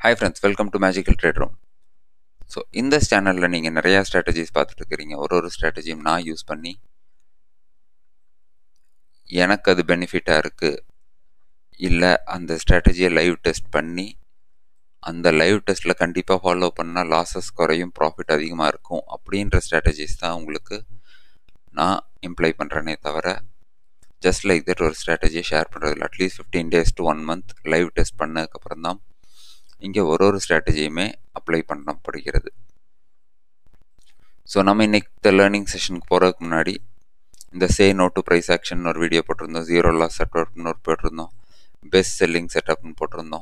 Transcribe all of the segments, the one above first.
hi friends welcome to magical trade room so இந்த சேனலில் நீங்கள் நிறையா ஸ்ட்ராட்டஜிஸ் பார்த்துட்டு இருக்கிறீங்க ஒரு ஒரு ஸ்ட்ராட்டஜியும் நான் யூஸ் பண்ணி எனக்கு அது பெனிஃபிட்டாக இருக்குது இல்லை அந்த ஸ்ட்ராட்டஜியை லைவ் டெஸ்ட் பண்ணி அந்த லைவ் டெஸ்ட்டில் கண்டிப்பாக ஃபாலோ பண்ணால் லாஸஸ் குறையும் ப்ராஃபிட் அதிகமாக இருக்கும் அப்படின்ற ஸ்ட்ராட்டஜிஸ் தான் உங்களுக்கு நான் இம்ப்ளை பண்ணுறேனே தவிர ஜஸ்ட் லைக் தட் ஒரு ஸ்ட்ராட்டஜியை ஷேர் பண்ணுறதில்ல at least fifteen days to one month live test பண்ணதுக்கப்புறம் தான் இங்கே ஒரு ஒரு ஸ்ட்ராட்டஜியுமே அப்ளை பண்ணப்படுகிறது ஸோ நம்ம இன்னைக்கு இந்த லேர்னிங் செஷனுக்கு போகிறதுக்கு முன்னாடி இந்த say no to price action ஒரு வீடியோ போட்டிருந்தோம் ஜீரோ லாஸ் செட்டப்னு ஒரு போட்டிருந்தோம் பெஸ்ட் செல்லிங் செட்டப்னு போட்டிருந்தோம்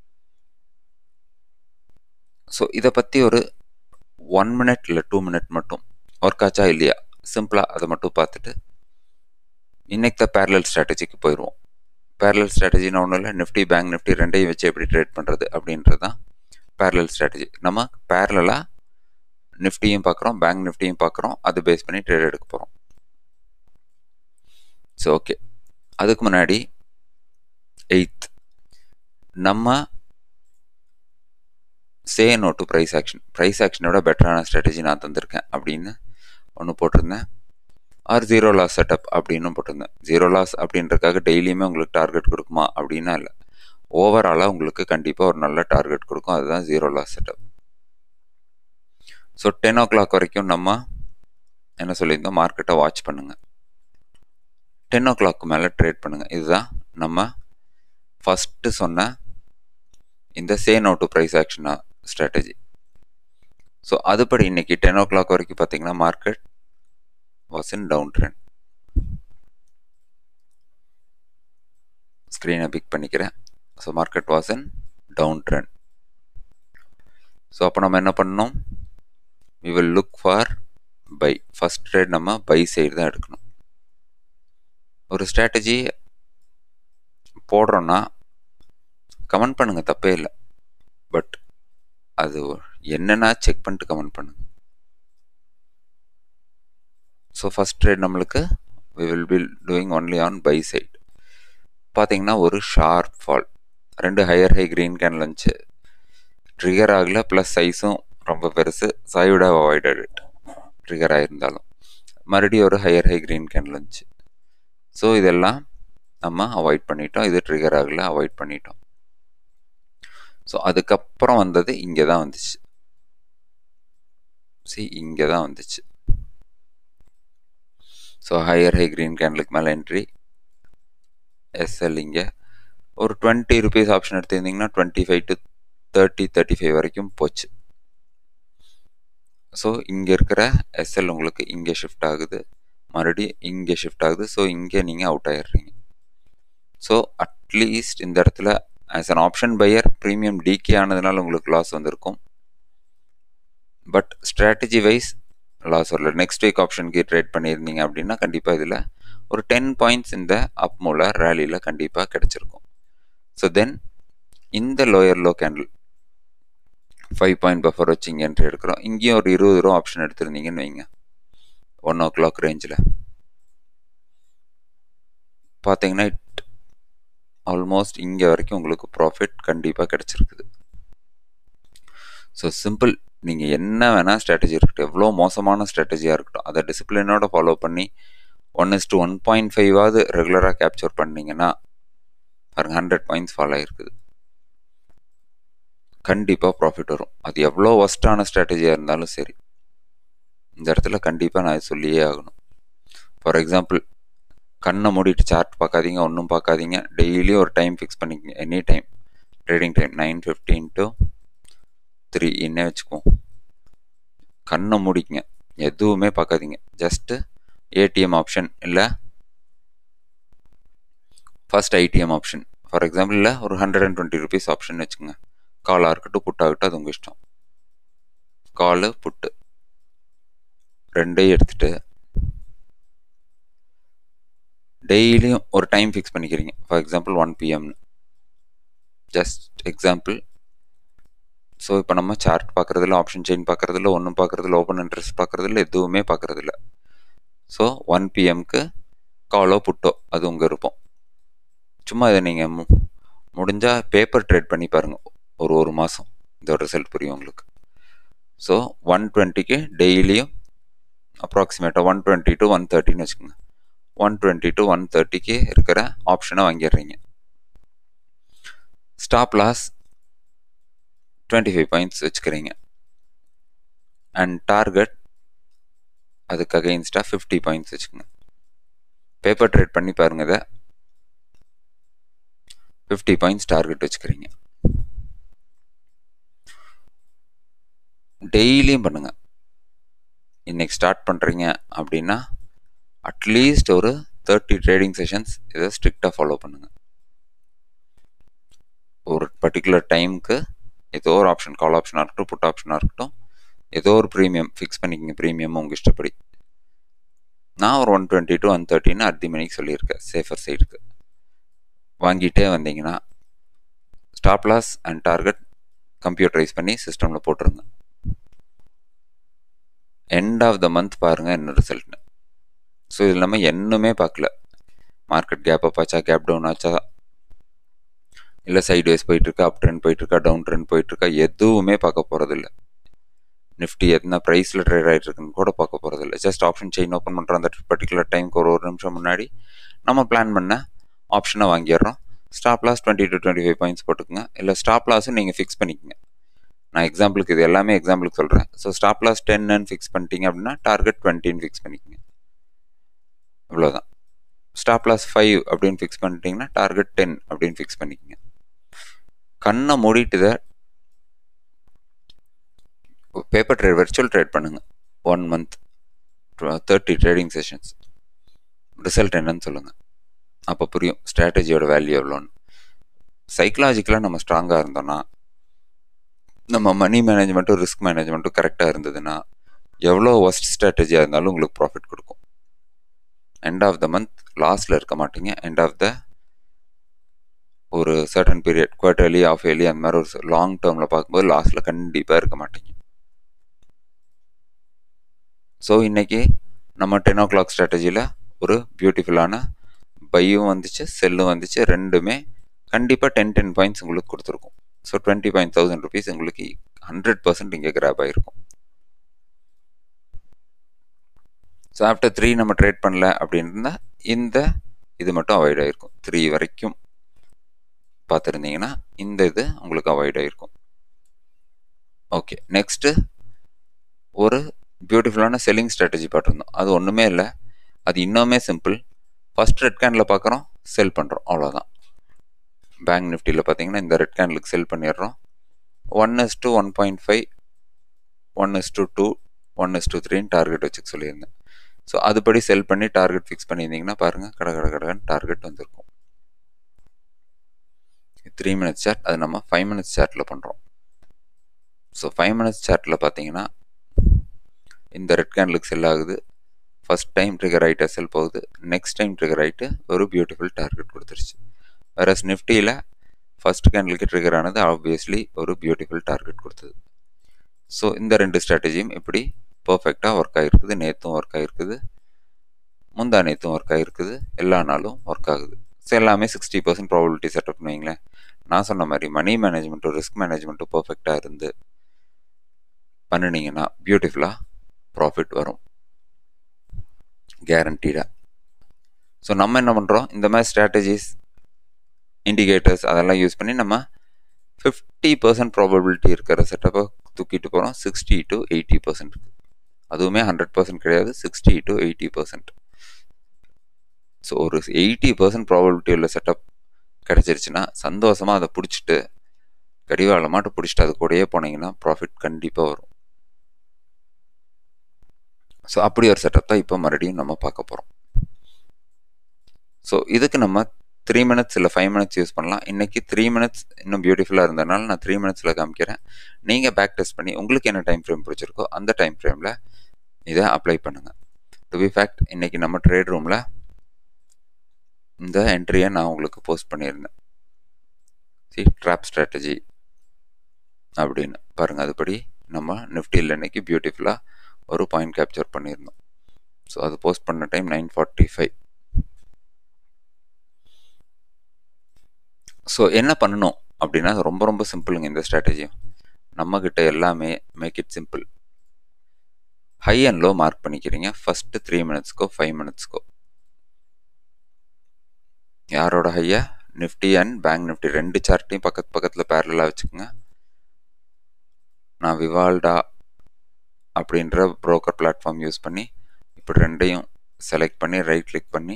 ஸோ இதை பற்றி ஒரு ஒன் மினிட் இல்லை டூ மினிட் மட்டும் ஒர்க் ஆச்சா இல்லையா சிம்பிளாக அதை மட்டும் பார்த்துட்டு இன்னைக்கு தான் பேரலல் ஸ்ட்ராட்டஜிக்கு போயிடுவோம் பேரலல் ஸ்ட்ராட்டஜின்னு ஒன்றும் இல்லை நிஃப்டி பேங்க் நிஃப்டி ரெண்டையும் வச்சு எப்படி ட்ரேட் பண்ணுறது அப்படின்றது தான் பேரலல் ஸ்ட்ராட்டஜி நம்ம பேரலாக நிஃப்டியும் பார்க்குறோம் பேங்க் நிஃப்டியும் பார்க்குறோம் அது பேஸ் பண்ணி ட்ரேட் எடுக்க போகிறோம் ஸோ ஓகே அதுக்கு முன்னாடி எயித் நம்ம say no to price action price ஆக்ஷனோட பெட்டரான ஸ்ட்ராட்டஜி நான் தந்திருக்கேன் அப்படின்னு ஒன்று போட்டிருந்தேன் ஆர் ஜீரோ லாஸ் செட்டப் அப்படின்னு போட்டிருந்தேன் ஜீரோ லாஸ் அப்படின்றக்காக டெய்லியுமே உங்களுக்கு டார்கெட் கொடுக்குமா அப்படின்னா இல்லை ஓவராலாக உங்களுக்கு கண்டிப்பாக ஒரு நல்ல டார்கெட் கொடுக்கும் அதுதான் zero loss setup so ten o'clock வரைக்கும் நம்ம என்ன சொல்லியிருந்தோம் மார்க்கெட்டை வாட்ச் பண்ணுங்கள் டென் ஓ கிளாக் மேலே ட்ரேட் பண்ணுங்கள் இதுதான் நம்ம ஃபஸ்ட்டு சொன்ன இந்த சே நோ டு ப்ரைஸ் ஆக்ஷனா ஸ்ட்ராட்டஜி ஸோ அதுபடி இன்னைக்கு டென் ஓ கிளாக் வரைக்கும் பார்த்தீங்கன்னா market was in down trend ஸ்க்ரீனை பிக் பண்ணிக்கிறேன் so market was in down trend so அப்போ நம்ம என்ன பண்ணோம் we will look for buy first trade நம்ம பை சைடு தான் எடுக்கணும் ஒரு ஸ்ட்ராட்டஜி போடுறோன்னா கமெண்ட் பண்ணுங்கள் தப்பே இல்லை பட் அது என்னென்னா செக் பண்ணிட்டு கமெண்ட் பண்ணுங்க ஸோ ஃபஸ்ட் ட்ரேட் நம்மளுக்கு we will be doing only on buy side பார்த்தீங்கன்னா ஒரு ஷார்ப் ஃபால் ரெண்டு ஹையர் ஹை க்ரீன் கேன் லஞ்சு ட்ரிகர் ஆகல ப்ளஸ் சைஸும் ரொம்ப பெருசு சாயுட அவாய்டட் இட் ட்ரிகர் ஆகிருந்தாலும் மறுபடியும் ஒரு ஹையர் ஹை க்ரீன் கேன் லஞ்சு ஸோ இதெல்லாம் நம்ம அவாய்ட் பண்ணிட்டோம் இது ட்ரிகர் ஆகல அவாய்ட் பண்ணிட்டோம் ஸோ அதுக்கப்புறம் வந்தது இங்கே தான் வந்துச்சு சி இங்கே தான் வந்துச்சு ஸோ ஹையர் ஹை க்ரீன் கேண்டலுக்கு மேலே என்ட்ரி எஸ்எல் இங்கே ஒரு டுவெண்ட்டி ருபீஸ் ஆப்ஷன் எடுத்திருந்தீங்கன்னா twenty five to thirty thirty five வரைக்கும் போச்சு ஸோ இங்கே இருக்கிற எஸ்எல் உங்களுக்கு இங்கே ஷிஃப்ட் ஆகுது மறுபடியும் இங்கே ஷிஃப்ட் ஆகுது ஸோ இங்கே நீங்கள் அவுட் ஆயிடுறீங்க ஸோ அட்லீஸ்ட் இந்த இடத்துல as an option buyer premium decay ஆனதுனால உங்களுக்கு லாஸ் வந்திருக்கும் பட் ஸ்ட்ராட்டஜி வைஸ் லாஸ் வரல நெக்ஸ்ட் வீக் ஆப்ஷனுக்கு ட்ரேட் பண்ணியிருந்தீங்க அப்படின்னா கண்டிப்பாக இதில் ஒரு டென் பாயிண்ட்ஸ் இந்த அப் மூல ரேலியில் கண்டிப்பாக கிடச்சிருக்கும் ஸோ தென் இந்த lower low candle five point buffer வச்சு இங்கே என்ட்ரி எடுக்கிறோம் இங்கேயும் ஒரு இருபது ரூபா ஆப்ஷன் எடுத்திருந்தீங்கன்னு வைங்க ஒன் ஓ கிளாக் ரேஞ்சில் பார்த்தீங்கன்னா இட் ஆல்மோஸ்ட் இங்கே வரைக்கும் உங்களுக்கு ப்ராஃபிட் கண்டிப்பாக கிடச்சிருக்குது ஸோ சிம்பிள் நீங்கள் என்ன வேணால் ஸ்ட்ராட்டஜி இருக்கட்டும் எவ்வளோ மோசமான ஸ்ட்ராட்டஜியாக இருக்கட்டும் அதை டிசிப்ளினோட ஃபாலோ பண்ணி one is to one point ஃபைவாவது ரெகுலராக கேப்சர் பண்ணிங்கன்னா பாருங்க ஹண்ட்ரட் பாயிண்ட்ஸ் ஃபாலோ ஆகிருக்குது கண்டிப்பாக ப்ராஃபிட் வரும் அது எவ்வளோ ஒஸ்ட்டான ஸ்ட்ராட்டஜியாக இருந்தாலும் சரி இந்த இடத்துல கண்டிப்பாக நான் சொல்லியே ஆகணும் ஃபார் எக்ஸாம்பிள் கண்ணை மூடிட்டு சார்ட் பார்க்காதீங்க ஒன்றும் பார்க்காதீங்க டெய்லியும் ஒரு டைம் ஃபிக்ஸ் பண்ணிக்கங்க any time trading time nine fifteen to three என்ன வச்சுக்குவோம் கண்ணை மூடிக்கங்க எதுவுமே பார்க்காதீங்க ஜஸ்ட்டு ஏடிஎம் ஆப்ஷன் இல்லை first ITM option for example இல்லை ஒரு hundred and twenty rupees option வச்சுக்கோங்க காலாக இருக்கட்டும் புட்டாகட்டும் அது உங்கள் இஷ்டம் காலு புட்டு ரெண்டையும் எடுத்துகிட்டு டெய்லியும் ஒரு டைம் ஃபிக்ஸ் பண்ணிக்கிறீங்க ஃபார் எக்ஸாம்பிள் ஒன் பிஎம்னு ஜஸ்ட் எக்ஸாம்பிள் ஸோ இப்போ நம்ம சார்ட் பார்க்குறதில்ல ஆப்ஷன் செயின் பார்க்குறதில்ல ஒன்றும் பார்க்குறதில்ல ஓப்பன் இன்ட்ரெஸ்ட் பார்க்குறதில்ல எதுவுமே பார்க்குறதில்ல ஸோ ஒன் பிஎம்க்கு காலோ புட்டோ அது உங்கள் இருப்போம் சும்மா இதை நீங்கள் முடிஞ்சால் பேப்பர் ட்ரேட் பண்ணி பாருங்கள் ஒரு ஒரு மாதம் இதோட ரிசல்ட் புரியும் உங்களுக்கு ஸோ ஒன் டுவெண்ட்டிக்கு டெய்லியும் அப்ராக்சிமேட்டாக ஒன் டுவெண்ட்டி டு ஒன் தேர்ட்டின்னு வச்சுக்கோங்க ஒன் டுவெண்ட்டி டு ஒன் தேர்ட்டிக்கு இருக்கிற ஆப்ஷனை வாங்கிடுறீங்க stop loss twenty five points வச்சுக்கிறீங்க அண்ட் டார்கெட் அதுக்கு அகெயின்ஸ்டாக ஃபிஃப்டி பாயிண்ட்ஸ் வச்சுக்கோங்க பேப்பர் ட்ரேட் பண்ணி பாருங்க இதை ஃபிஃப்டி பாயிண்ட்ஸ் டார்கெட் வச்சுக்கிறீங்க டெய்லியும் பண்ணுங்க இன்னைக்கு ஸ்டார்ட் பண்ணுறீங்க அப்படின்னா அட்லீஸ்ட் ஒரு தேர்ட்டி ட்ரேடிங் செஷன்ஸ் இதை ஸ்ட்ரிக்டாக ஃபாலோ பண்ணுங்க ஒரு பர்டிகுலர் டைமுக்கு ஏதோ ஒரு ஆப்ஷன் கால் ஆப்ஷனாக இருக்கட்டும் புட் ஆப்ஷனாக இருக்கட்டும் ஏதோ ஒரு ப்ரீமியம் ஃபிக்ஸ் பண்ணிக்கங்க ப்ரீமியம் உங்கள் இஷ்டப்படி நான் ஒரு ஒன் டுவெண்ட்டி டு ஒன் தேர்ட்டின்னு அர்த்தி மணிக்கு சொல்லியிருக்கேன் சேஃபர் சைடுக்கு வாங்கிட்டே வந்தீங்கன்னா stop loss and target computerise பண்ணி சிஸ்டமில் போட்டுருங்க எண்ட் ஆஃப் த மந்த் பாருங்கள் என்ன ரிசல்ட்னு ஸோ இது இல்லாமல் என்னுமே பார்க்கல மார்க்கெட் கேப் அப் ஆச்சா கேப் டவுன் ஆச்சா இல்லை சைட் வைஸ் போயிட்டுருக்கா அப் ட்ரெண்ட் போயிட்டுருக்கா டவுன் ட்ரெண்ட் போயிட்டுருக்கா எதுவுமே பார்க்க போகிறதில்ல நிஃப்டி எத்தனை ப்ரைஸில் ட்ரேட் ஆகிட்டு இருக்குன்னு கூட பார்க்க போகிறதில்ல ஜஸ்ட் ஆப்ஷன் செயின் ஓப்பன் பண்ணுற அந்த பர்டிகுலர் டைமுக்கு ஒரு ஒரு நிமிஷம் முன்னாடி நம்ம பிளான் பண்ண ஆப்ஷனை வாங்கிடுறோம் stop loss twenty to twenty five points போட்டுக்கோங்க இல்லை ஸ்டாப் லாஸும் நீங்கள் ஃபிக்ஸ் பண்ணிக்கோங்க நான் எக்ஸாம்பிளுக்கு இது எல்லாமே எக்ஸாம்பிளுக்கு சொல்கிறேன் ஸோ ஸ்டாப் லாஸ் டென்னு ஃபிக்ஸ் பண்ணிட்டீங்க அப்படின்னா டார்கெட் டுவெண்ட்டின்னு ஃபிக்ஸ் பண்ணிக்கோங்க இவ்வளோதான் ஸ்டாப் லாஸ் ஃபைவ் அப்படின்னு ஃபிக்ஸ் பண்ணிட்டீங்கன்னா டார்கெட் டென் அப்படின்னு ஃபிக்ஸ் பண்ணிக்கோங்க கண்ணை மூடிட்டு இதை பேப்பர் ட்ரேட் வெர்ச்சுவல் ட்ரேட் பண்ணுங்க one month thirty trading sessions result என்னன்னு சொல்லுங்கள் அப்போ புரியும் ஸ்ட்ராட்டஜியோட வேல்யூ எவ்வளோன்னு சைக்கலாஜிக்கலாக நம்ம ஸ்ட்ராங்காக இருந்தோம்னா நம்ம மணி மேனேஜ்மெண்ட்டும் ரிஸ்க் மேனேஜ்மெண்ட்டும் கரெக்டாக இருந்ததுன்னா எவ்வளோ ஒஸ்ட் ஸ்ட்ராட்டஜியாக இருந்தாலும் உங்களுக்கு ப்ராஃபிட் கொடுக்கும் எண்ட் ஆஃப் த மந்த் லாஸ்ட்டில் இருக்க மாட்டீங்க எண்ட் ஆஃப் த ஒரு certain period quarterly of yearly அந்த மாதிரி ஒரு லாங் டேர்மில் பார்க்கும்போது லாஸ்ட்டில் கண்டிப்பாக இருக்க மாட்டீங்க ஸோ இன்னைக்கு நம்ம டென் ஓ கிளாக் ஸ்ட்ராட்டஜியில் ஒரு பியூட்டிஃபுல்லான பையும் வந்துச்சு செல்லும் வந்துச்சு ரெண்டுமே கண்டிப்பாக டென் டென் பாயிண்ட்ஸ் உங்களுக்கு கொடுத்துருக்கும் so twenty point thousand rupees உங்களுக்கு ஹண்ட்ரட் பர்சன்ட் இங்கே கிராப் ஆகிருக்கும் ஸோ ஆஃப்டர் த்ரீ நம்ம ட்ரேட் பண்ணல அப்படின்னா இந்த இது மட்டும் அவாய்ட் ஆகிருக்கும் த்ரீ வரைக்கும் பார்த்துருந்தீங்கன்னா இந்த இது உங்களுக்கு அவாய்ட் ஆகிருக்கும் ஓகே நெக்ஸ்ட்டு ஒரு பியூட்டிஃபுல்லான செல்லிங் ஸ்ட்ராட்டஜி பார்த்துருந்தோம் அது ஒன்றுமே இல்லை அது இன்னுமே சிம்பிள் ஃபஸ்ட் ரெட் கேண்டில் பார்க்குறோம் செல் பண்ணுறோம் அவ்வளோதான் பேங்க் நிஃப்டியில் பார்த்தீங்கன்னா இந்த ரெட் கேண்டலுக்கு செல் பண்ணிடுறோம் one is to one point five one is to two one is to த்ரீன்னு டார்கெட் வச்சுக்க சொல்லியிருந்தேன் ஸோ அதுபடி செல் பண்ணி டார்கெட் ஃபிக்ஸ் பண்ணியிருந்தீங்கன்னா பாருங்கள் கடை கடை கடைன்னு டார்கெட் வந்திருக்கும் த்ரீ மினிட்ஸ் சார்ட் அது நம்ம ஃபைவ் மினிட்ஸ் சார்ட்டில் பண்ணுறோம் ஸோ ஃபைவ் மினிட்ஸ் சார்ட்டில் பார்த்தீங்கன்னா இந்த ரெட் கேண்டலுக்கு செல் ஆகுது ஃபஸ்ட் டைம் ட்ரிகர் ஆகிட்டு செல் போகுது நெக்ஸ்ட் டைம் ட்ரிகர் ஆகிட்டு ஒரு பியூட்டிஃபுல் டார்கெட் கொடுத்துருச்சு வேற நிஃப்டியில் ஃபர்ஸ்ட் கேண்டலுக்கு ட்ரிகர் ஆனது ஆப்வியஸ்லி ஒரு பியூட்டிஃபுல் டார்கெட் கொடுத்தது ஸோ இந்த ரெண்டு ஸ்ட்ராட்டஜியும் இப்படி பர்ஃபெக்டாக ஒர்க் ஆகிருக்குது நேற்றும் ஒர்க் ஆகிருக்குது முந்தா நேற்றும் ஒர்க் ஆகிருக்குது எல்லா நாளும் ஒர்க் ஆகுது ஸோ எல்லாமே சிக்ஸ்டி பர்சன்ட் ப்ராபபிலிட்டி செட்டப் வைங்களேன் நான் சொன்ன மாதிரி மணி மேனேஜ்மெண்ட்டும் ரிஸ்க் மேனேஜ்மெண்ட்டும் பர்ஃபெக்டாக இருந்து பண்ணினீங்கன்னா பியூட்டிஃபுல்லாக ப்ராஃபிட் வரும் கேரண்டீடாக ஸோ நம்ம என்ன பண்ணுறோம் இந்த மாதிரி ஸ்ட்ராட்டஜிஸ் இண்டிகேட்டர்ஸ் அதெல்லாம் யூஸ் பண்ணி நம்ம ஃபிஃப்டி பர்சன்ட் ப்ராபபிலிட்டி இருக்கிற செட்டப்பை தூக்கிட்டு போகிறோம் சிக்ஸ்டி டு எயிட்டி பர்சன்ட் அதுவுமே ஹண்ட்ரட் பர்சன்ட் கிடையாது sixty to eighty percent so ஒரு எயிட்டி பர்சன்ட் ப்ராபபிலிட்டி உள்ள செட்டப் கிடச்சிருச்சுன்னா சந்தோஷமாக அதை பிடிச்சிட்டு கடிவாளமாட்டு பிடிச்சிட்டு அது கூடயே போனீங்கன்னா ப்ராஃபிட் கண்டிப்பாக வரும் ஸோ அப்படி ஒரு செட்டப் தான் இப்போ மறுபடியும் நம்ம பார்க்க போகிறோம் ஸோ இதுக்கு நம்ம த்ரீ மினிட்ஸ் இல்லை ஃபைவ் மினிட்ஸ் யூஸ் பண்ணலாம் இன்றைக்கி த்ரீ மினிட்ஸ் இன்னும் பியூட்டிஃபுல்லாக இருந்ததுனால நான் த்ரீ மினிட்ஸில் காமிக்கிறேன் நீங்கள் பேக் டெஸ்ட் பண்ணி உங்களுக்கு என்ன டைம் ஃப்ரேம் பிடிச்சிருக்கோ அந்த டைம் ஃப்ரேமில் இதை அப்ளை பண்ணுங்கள் டு பி ஃபேக்ட் இன்றைக்கி நம்ம ட்ரேட் ரூமில் இந்த என்ட்ரியை நான் உங்களுக்கு போஸ்ட் பண்ணியிருந்தேன் சி ட்ராப் ஸ்ட்ராட்டஜி அப்படின்னு பாருங்கள் அதுபடி நம்ம நிஃப்டியில் இன்னைக்கு பியூட்டிஃபுல்லாக ஒரு பாயிண்ட் கேப்சர் பண்ணியிருந்தோம் ஸோ அது போஸ்ட் பண்ண time nine forty five so என்ன பண்ணணும் அப்படின்னா அது ரொம்ப ரொம்ப சிம்பிளுங்க இந்த ஸ்ட்ராட்டஜியும் நம்மக்கிட்ட எல்லாமே make it simple high and low mark பண்ணிக்கிறீங்க ஃபஸ்ட்டு த்ரீ மினிட்ஸ்க்கோ ஃபைவ் மினிட்ஸ்க்கோ யாரோட ஹையா நிஃப்டி அண்ட் பேங்க் நிஃப்டி ரெண்டு சார்ட்டையும் பக்கத்து பக்கத்தில் பேரலாக வச்சுக்கோங்க நான் விவால்டா அப்படின்ற ப்ரோக்கர் பிளாட்ஃபார்ம் யூஸ் பண்ணி இப்படி ரெண்டையும் செலக்ட் பண்ணி ரைட் கிளிக் பண்ணி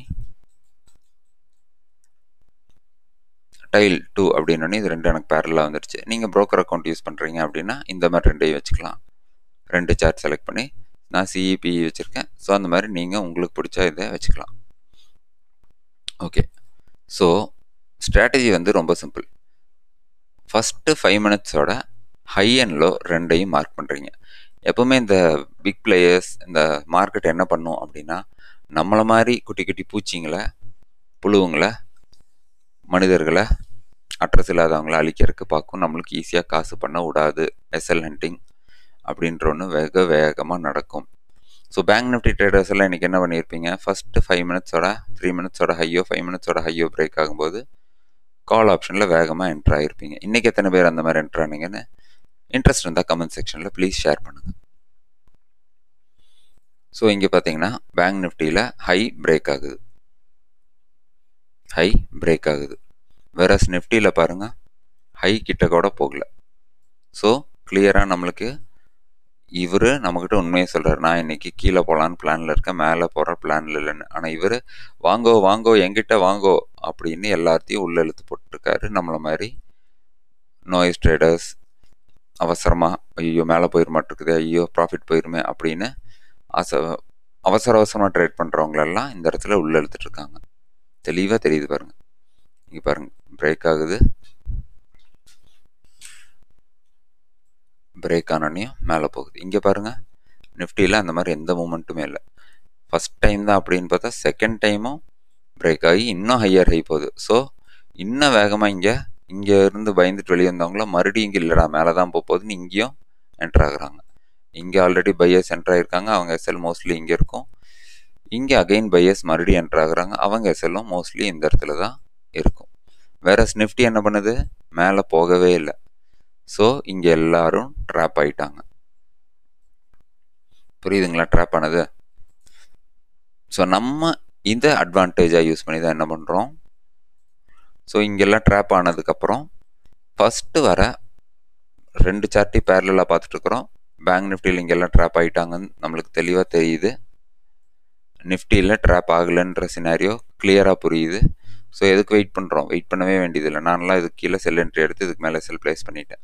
டைல் டூ அப்படின்னு இது ரெண்டு எனக்கு பேரலாக வந்துடுச்சு நீங்கள் ப்ரோக்கர் அக்கௌண்ட் யூஸ் பண்ணுறீங்க அப்படின்னா இந்த மாதிரி ரெண்டையும் வச்சுக்கலாம் ரெண்டு சார்ட் செலக்ட் பண்ணி நான் சிஇபிஇ வச்சுருக்கேன் ஸோ அந்த மாதிரி நீங்கள் உங்களுக்கு பிடிச்ச இதை வச்சுக்கலாம் ஓகே ஸோ ஸ்ட்ராட்டஜி வந்து ரொம்ப சிம்பிள் ஃபஸ்ட்டு ஃபைவ் மினிட்ஸோட ஹை அண்ட் லோ ரெண்டையும் மார்க் பண்ணுறீங்க எப்போவுமே இந்த பிக் பிளேயர்ஸ் இந்த மார்க்கெட் என்ன பண்ணும் அப்படின்னா நம்மளை மாதிரி குட்டி குட்டி பூச்சிங்களை புழுவுங்களை மனிதர்களை அட்ரஸ் இல்லாதவங்களை அழிக்கிறதுக்கு பார்க்கும் நம்மளுக்கு ஈஸியாக காசு பண்ண விடாது எஸ்எல் ஹண்டிங் அப்படின்ற ஒன்று வேக வேகமாக நடக்கும் ஸோ பேங்க் நிஃப்டி ட்ரேடர்ஸ் எல்லாம் இன்றைக்கி என்ன பண்ணியிருப்பீங்க ஃபஸ்ட்டு ஃபைவ் மினிட்ஸோட த்ரீ மினிட்ஸோட ஹையோ ஃபைவ் மினிட்ஸோட ஹையோ பிரேக் ஆகும்போது கால் ஆப்ஷனில் வேகமாக என்ட்ரு ஆகிருப்பீங்க இன்றைக்கி எத்தனை பேர் அந்த மாதிரி என்ட்ரு ஆனீங்கன்னு இன்ட்ரெஸ்ட் இருந்தால் கமெண்ட் செக்ஷனில் ப்ளீஸ் ஷேர் பண்ணுங்கள் ஸோ இங்கே பார்த்தீங்கன்னா பேங்க் நிஃப்டியில் ஹை பிரேக் ஆகுது ஹை பிரேக் ஆகுது வேறஸ் நிஃப்டியில் பாருங்கள் ஹை கிட்ட கூட போகல ஸோ கிளியராக நம்மளுக்கு இவர் நம்மக்கிட்ட உண்மையை சொல்கிறார் நான் இன்னைக்கு கீழே போகலான்னு பிளானில் இருக்கேன் மேலே போகிற பிளானில் இல்லைன்னு ஆனால் இவர் வாங்கோ வாங்கோ எங்கிட்ட வாங்கோ அப்படின்னு எல்லாத்தையும் உள்ள இழுத்து போட்டிருக்காரு நம்மளை மாதிரி நோய்ஸ் ட்ரேடர்ஸ் அவசரமாக ஐயோ மேலே போயிட மாட்டிருக்குது ஐயோ ப்ராஃபிட் போயிருமே அப்படின்னு ஆசை அவசர அவசரமாக ட்ரேட் பண்ணுறவங்களெல்லாம் இந்த இடத்துல உள்ள இழுத்துட்டு இருக்காங்க தெளிவாக தெரியுது பாருங்கள் இங்கே பாருங்கள் பிரேக் ஆகுது பிரேக் ஆனோடனையும் மேலே போகுது இங்கே பாருங்கள் நிஃப்டியில் அந்த மாதிரி எந்த மூமெண்ட்டுமே இல்லை ஃபஸ்ட் டைம் தான் அப்படின்னு பார்த்தா செகண்ட் டைமும் பிரேக் ஆகி இன்னும் ஹையர் ஹை போகுது ஸோ இன்னும் வேகமாக இங்கே இங்கே இருந்து பயந்துட்டு வெளியே வந்தவங்களும் மறுபடியும் இங்கே இல்லைடா மேலே தான் போக போகுதுன்னு இங்கேயும் என்ட்ரு ஆகுறாங்க இங்கே ஆல்ரெடி பையர்ஸ் என்ட்ரு ஆகிருக்காங்க அவங்க எஸ்எல் மோஸ்ட்லி இங்கே இருக்கும் இங்கே அகைன் பையர்ஸ் மறுபடியும் என்ட்ரு ஆகுறாங்க அவங்க எஸ்எல்லும் மோஸ்ட்லி இந்த இடத்துல தான் இருக்கும் வேற நிஃப்டி என்ன பண்ணுது மேலே போகவே இல்லை ஸோ இங்கே எல்லாரும் ட்ராப் ஆயிட்டாங்க புரியுதுங்களா ட்ராப் ஆனது ஸோ நம்ம இந்த அட்வான்டேஜாக யூஸ் பண்ணி தான் என்ன பண்ணுறோம் ஸோ இங்கெல்லாம் ட்ராப் ஆனதுக்கப்புறம் ஃபஸ்ட்டு வர ரெண்டு சார்ட்டி பேரலாக பார்த்துட்டு இருக்கிறோம் பேங்க் நிஃப்டியில் இங்கெல்லாம் ட்ராப் ஆகிட்டாங்கன்னு நம்மளுக்கு தெளிவாக தெரியுது நிஃப்டியில் ட்ராப் ஆகலைன்ற சினாரியோ கிளியராக புரியுது ஸோ எதுக்கு வெயிட் பண்ணுறோம் வெயிட் பண்ணவே வேண்டியதில்லை நான்லாம் இதுக்கு கீழே செல் என்ட்ரி எடுத்து இதுக்கு மேலே செல் ப்ளேஸ் பண்ணிட்டேன்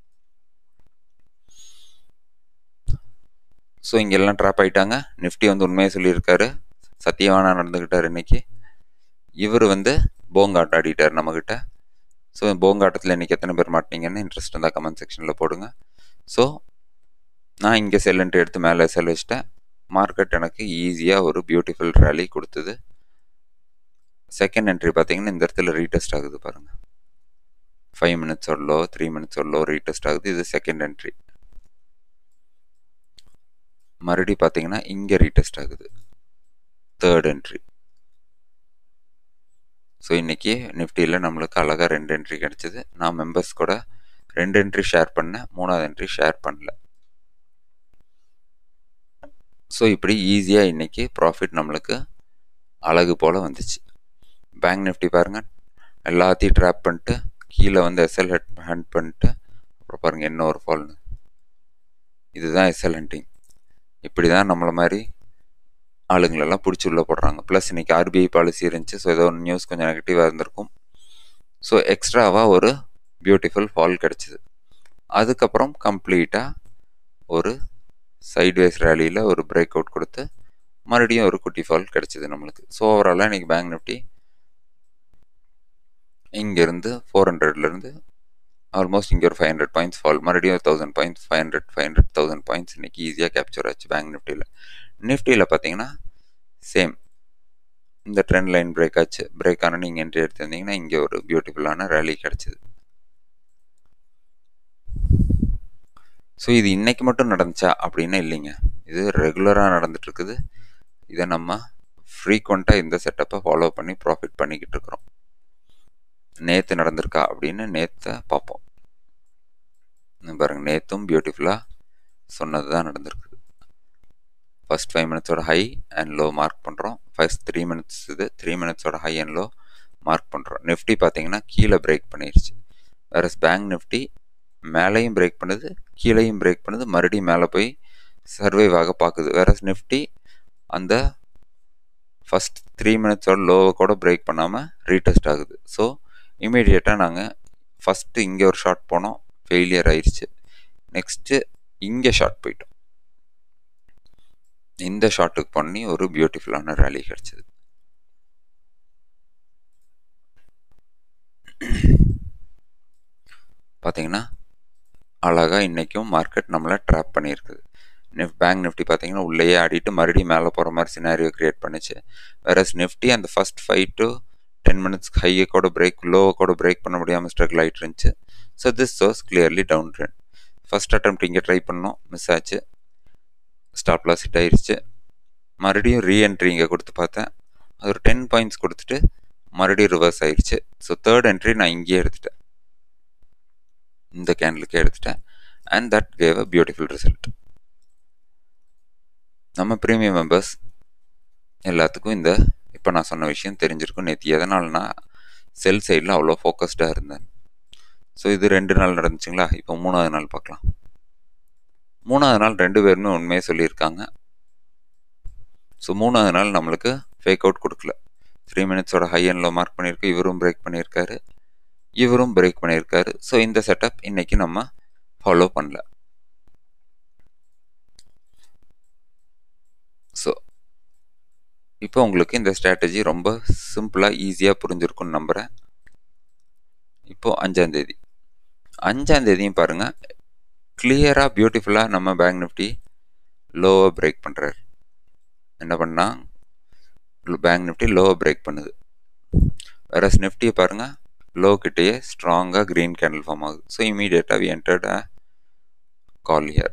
ஸோ இங்கெல்லாம் ட்ராப் ஆகிட்டாங்க நிஃப்டி வந்து உண்மையை சொல்லியிருக்காரு சத்தியவானா நடந்துக்கிட்டார் இன்னைக்கு இவர் வந்து போங்காட்டம் ஆடிட்டார் நம்மக்கிட்ட ஸோ போங்காட்டத்தில் இன்றைக்கி எத்தனை பேர் மாட்டினீங்கன்னு இன்ட்ரெஸ்ட் இருந்தால் கமெண்ட் செக்ஷனில் போடுங்க ஸோ நான் இங்கே செல் என்ட்ரி எடுத்து மேலே செல் வச்சிட்டேன் மார்க்கெட் எனக்கு ஈஸியாக ஒரு பியூட்டிஃபுல் ரேலி கொடுத்தது செகண்ட் என்ட்ரி பார்த்தீங்கன்னா இந்த இடத்துல ரீடெஸ்ட் ஆகுது பாருங்கள் five minutes low three minutes low retest ஆகுது இது செகண்ட் என்ட்ரி மறுபடி பார்த்தீங்கன்னா இங்கே ரீடெஸ்ட் ஆகுது தேர்ட் என்ட்ரி ஸோ இன்றைக்கி நிஃப்டியில் நம்மளுக்கு அழகாக ரெண்டு என்ட்ரி கிடச்சிது நான் மெம்பர்ஸ் கூட ரெண்டு என்ட்ரி ஷேர் பண்ணேன் மூணாவது என்ட்ரி ஷேர் பண்ணல ஸோ இப்படி ஈஸியாக இன்றைக்கி ப்ராஃபிட் நம்மளுக்கு அழகு போல் வந்துச்சு பேங்க் நிஃப்டி பாருங்கள் எல்லாத்தையும் ட்ராப் பண்ணிட்டு கீழே வந்து எஸ்எல் ஹெட் ஹண்ட் பண்ணிட்டு அப்புறம் பாருங்கள் என்ன ஒரு ஃபால்னு இதுதான் எஸ்எல் ஹண்டிங் இப்படி தான் நம்மளை மாதிரி ஆளுங்களெல்லாம் பிடிச்சி உள்ளே போடுறாங்க ப்ளஸ் இன்றைக்கி ஆர்பிஐ பாலிசி இருந்துச்சு ஸோ ஏதோ ஒரு நியூஸ் கொஞ்சம் நெகட்டிவாக இருந்திருக்கும் ஸோ எக்ஸ்ட்ராவாக ஒரு பியூட்டிஃபுல் ஃபால் கிடச்சிது அதுக்கப்புறம் கம்ப்ளீட்டாக ஒரு சைட்வேஸ் ரேலியில் ஒரு பிரேக் அவுட் கொடுத்து மறுபடியும் ஒரு குட்டி ஃபால் கிடச்சிது நம்மளுக்கு ஸோ ஓவராலாக இன்றைக்கி பேங்க் நிஃப்டி இங்கேருந்து ஃபோர் ஹண்ட்ரட்லேருந்து ஆல்மோஸ்ட் இங்கே ஒரு ஃபைவ் ஹண்ட்ரட் பாயிண்ட்ஸ் ஃபால் மறுபடியும் thousand points five hundred five hundred thousand points இன்றைக்கி ஈஸியாக கேப்சர் ஆச்சு பேங்க் நிஃப்டியில் நிஃப்டியில் பார்த்தீங்கன்னா சேம் இந்த ட்ரெண்ட் லைன் பிரேக் ஆச்சு பிரேக் ஆனால் நீங்கள் என்ட்ரி எடுத்திருந்தீங்கன்னா இங்கே ஒரு பியூட்டிஃபுல்லான ரேலி கிடச்சிது ஸோ இது இன்னைக்கு மட்டும் நடந்துச்சா அப்படின்னு இல்லைங்க இது ரெகுலராக நடந்துட்டு இருக்குது இதை நம்ம ஃப்ரீக்வெண்ட்டாக இந்த செட்டப்பை ஃபாலோ பண்ணி ப்ராஃபிட் பண்ணிக்கிட்டு இருக்கிறோம் நேற்று நடந்திருக்கா அப்படின்னு நேற்றை பார்ப்போம் இன்னும் பாருங்க நேற்றும் பியூட்டிஃபுல்லாக சொன்னது தான் நடந்திருக்குது ஃபர்ஸ்ட் ஃபைவ் மினிட்ஸோட ஹை அண்ட் லோ மார்க் பண்ணுறோம் ஃபர்ஸ்ட் த்ரீ மினிட்ஸ் இது த்ரீ மினிட்ஸோட ஹை அண்ட் லோ மார்க் பண்ணுறோம் நிஃப்டி பார்த்தீங்கன்னா கீழே பிரேக் பண்ணிருச்சு வேற பேங்க் நிஃப்டி மேலேயும் பிரேக் பண்ணுது கீழேயும் பிரேக் பண்ணுது மறுபடியும் மேலே போய் சர்வைவ் ஆக பார்க்குது வேற நிஃப்டி அந்த ஃபஸ்ட் த்ரீ மினிட்ஸோட லோவை கூட பிரேக் பண்ணாமல் ரீடெஸ்ட் ஆகுது ஸோ இமீடியட்டாக நாங்கள் ஃபஸ்ட்டு இங்கே ஒரு ஷாட் போனோம் ஃபெயிலியர் ஆயிடுச்சு நெக்ஸ்ட்டு இங்கே ஷாட் போயிட்டோம் இந்த ஷாட்டுக்கு பண்ணி ஒரு பியூட்டிஃபுல்லான ரேலி கிடச்சிது பார்த்தீங்கன்னா அழகாக இன்றைக்கும் மார்க்கெட் நம்மளை ட்ராப் பண்ணியிருக்குது நிஃப் பேங்க் நிஃப்டி பார்த்தீங்கன்னா உள்ளேயே ஆடிட்டு மறுபடியும் மேலே போகிற மாதிரி சினாரியோ கிரியேட் பண்ணிச்சு வேற நிஃப்டி அந்த first five to ten minutes ஹையை கூட பிரேக் லோவை கூட பிரேக் பண்ண முடியாமல் ஸ்ட்ரகிள் ஆகிட்டு இருந்துச்சு so this shows clearly down trend first attempt இங்கே ட்ரை பண்ணோம் மிஸ் ஆச்சு ஸ்டாப் லாஸ் ஹிட் ஆயிடுச்சு மறுபடியும் ரீஎன்ட்ரி இங்கே கொடுத்து பார்த்தேன் அது ஒரு டென் பாயிண்ட்ஸ் கொடுத்துட்டு மறுபடியும் ரிவர்ஸ் ஆயிடுச்சு ஸோ தேர்ட் என்ட்ரி நான் இங்கேயே எடுத்துட்டேன் இந்த கேண்டலுக்கே எடுத்துட்டேன் and that gave a beautiful result நம்ம ப்ரீமியம் மெம்பர்ஸ் எல்லாத்துக்கும் இந்த இப்போ நான் சொன்ன விஷயம் தெரிஞ்சிருக்கும் நேற்று எதனால்னா செல் சைடில் அவ்வளோ ஃபோக்கஸ்டாக இருந்தேன் ஸோ இது ரெண்டு நாள் நடந்துச்சுங்களா இப்போ மூணாவது நாள் பார்க்கலாம் மூணாவது நாள் ரெண்டு பேருமே உண்மையை சொல்லியிருக்காங்க ஸோ மூணாவது நாள் நம்மளுக்கு ஃபேக் அவுட் கொடுக்கல த்ரீ மினிட்ஸோட ஹை அண்டில் மார்க் பண்ணியிருக்கு இவரும் பிரேக் பண்ணியிருக்காரு இவரும் பிரேக் பண்ணியிருக்காரு ஸோ இந்த செட்டப் இன்னைக்கு நம்ம ஃபாலோ பண்ணல ஸோ இப்போ உங்களுக்கு இந்த ஸ்ட்ராட்டஜி ரொம்ப சிம்பிளாக ஈஸியாக புரிஞ்சிருக்கும்னு நம்புகிறேன் இப்போ அஞ்சாந்தேதி அஞ்சாந்தேதியும் பாருங்கள் கிளியராக பியூட்டிஃபுல்லாக நம்ம பேங்க் நிஃப்டி லோவை பிரேக் பண்ணுறாரு என்ன பண்ணால் பேங்க் நிஃப்டி லோவை பிரேக் பண்ணுது வேற நிஃப்டியை பாருங்கள் லோ கிட்டேயே ஸ்ட்ராங்காக க்ரீன் கேண்டில் ஃபார்ம் ஆகுது ஸோ இமீடியட்டாக we entered a call here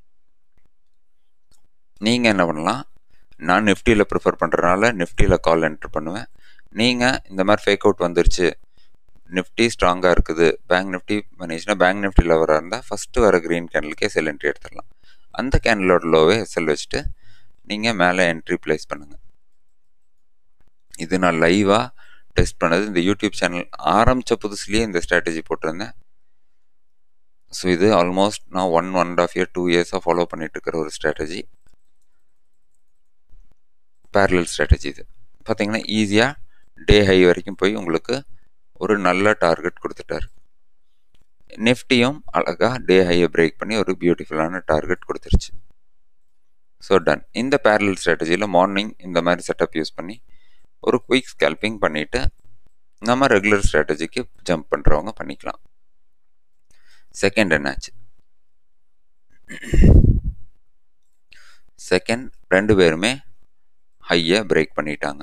நீங்கள் என்ன பண்ணலாம் நான் நிஃப்டியில் ப்ரிஃபர் பண்ணுறதுனால நிஃப்டியில் கால் என்ட்ரு பண்ணுவேன் நீங்கள் இந்த மாதிரி ஃபேக் அவுட் வந்துருச்சு நிஃப்டி ஸ்ட்ராங்காக இருக்குது பேங்க் நிஃப்டி பண்ணிச்சுன்னா பேங்க் நிஃப்டியில் வர இருந்தால் ஃபஸ்ட்டு வர க்ரீன் கேண்டலுக்கே செல் என்ட்ரி எடுத்துடலாம் அந்த கேண்டலோட லோவே எஸ்எல் வச்சுட்டு நீங்கள் மேலே என்ட்ரி ப்ளேஸ் பண்ணுங்கள் இது நான் லைவாக டெஸ்ட் பண்ணது இந்த யூடியூப் சேனல் ஆரம்பித்த புதுசுலேயே இந்த ஸ்ட்ராட்டஜி போட்டிருந்தேன் ஸோ இது ஆல்மோஸ்ட் நான் one one and half year two இயர்ஸாக ஃபாலோ பண்ணிட்டு இருக்கிற ஒரு ஸ்ட்ராட்டஜி பேரலல் ஸ்ட்ராட்டஜி இது பார்த்தீங்கன்னா ஈஸியாக டே ஹை வரைக்கும் போய் உங்களுக்கு ஒரு நல்ல டார்கெட் கொடுத்துட்டாரு நிஃப்டியும் அழகாக டே ஹையை பிரேக் பண்ணி ஒரு பியூட்டிஃபுல்லான டார்கெட் கொடுத்துருச்சு ஸோ டன் இந்த பேரலல் ஸ்ட்ராட்டஜியில் மார்னிங் இந்த மாதிரி செட்டப் யூஸ் பண்ணி ஒரு குயிக் ஸ்கேல்பிங் பண்ணிவிட்டு நம்ம ரெகுலர் ஸ்ட்ராட்டஜிக்கு ஜம்ப் பண்ணுறவங்க பண்ணிக்கலாம் செகண்ட் என்னாச்சு செகண்ட் ரெண்டு பேருமே ஹையை பிரேக் பண்ணிட்டாங்க